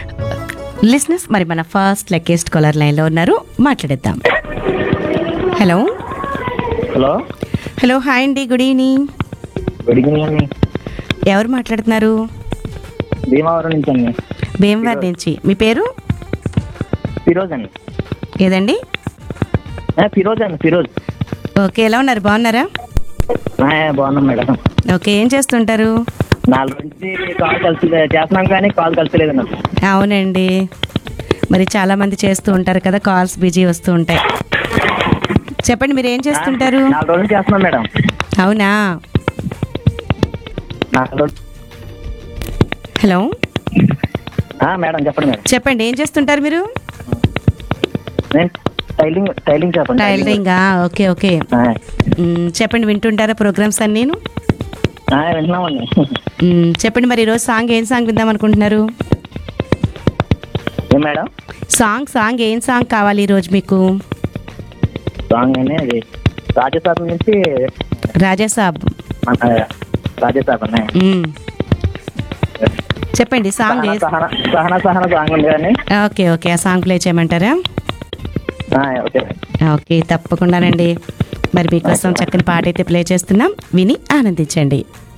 లిస్నెస్ మరి మన first లెక్కెస్ట్ caller లైన్లో ఉన్నారు మాట్లాడేద్దాం హలో హలో హలో హాయ్ అండి గుడ్ ఈవినింగ్ గుడ్ ఈవినింగ్ అండి ఎవరు మాట్లాడుతున్నారు భీమవరం నుంచి అండి భీమవరం నుంచి మీ పేరు ఫిరోజ్ అండి ఏదండి ఆ, ఫిరోజ్ అండి ఫిరోజ్ ఓకే ఎలా ఉన్నారు బాగున్నారా ఆ, బాగున్నాం మేడం ఓకే ఏం చేస్తుంటారు నాలుగు నుంచి కాల్ కలిసి చేస్తున్నాం కానీ కాల్ కలిసలేదు నాకు అవునండి మరి చాలా మంది చేస్తూ ఉంటారు కదా కాల్స్ బిజీ వస్తూ ఉంటాయి చెప్పండి మీరు ఏం చేస్తుంటారు నాలుగు రోజులు చేస్తున్నాం మేడం అవునా నాలుగు రోజులు హలో ఆ, మేడం చెప్పండి మేడం చెప్పండి ఏం చేస్తుంటారు మీరు నేను టైలింగ్ టైలింగ్ చెప్పండి టైలరింగా ఓకే ఓకే ఆ, మ్, చెప్పండి వింటుంటారా ప్రోగ్రామ్స్ అన్ని నేను ఆ, వింటున్నామండి చెప్పండి మరి ఈరోజు సాంగ్ ఏం సాంగ్ విందాం అనుకుంటున్నారు ఏం మేడం సాంగ్ సాంగ్ ఏం సాంగ్ కావాలి ఈరోజు మీకు సాంగ్ అని అది రాజసాబ్ నుంచి రాజాసాబ్ మన రాజసాబ్ అనే మ్. చెప్పండి సాంగ్ ఏ సహన సహన సహన సాంగ్ ఉంది కానీ ఓకే ఓకే ఆ సాంగ్ ప్లే చేయమంటారా ఆ, ఓకే ఓకే తప్పకుండానండి మరి మీకోసం చక్కని పాట అయితే ప్లే చేస్తున్నాం విని ఆనందించండి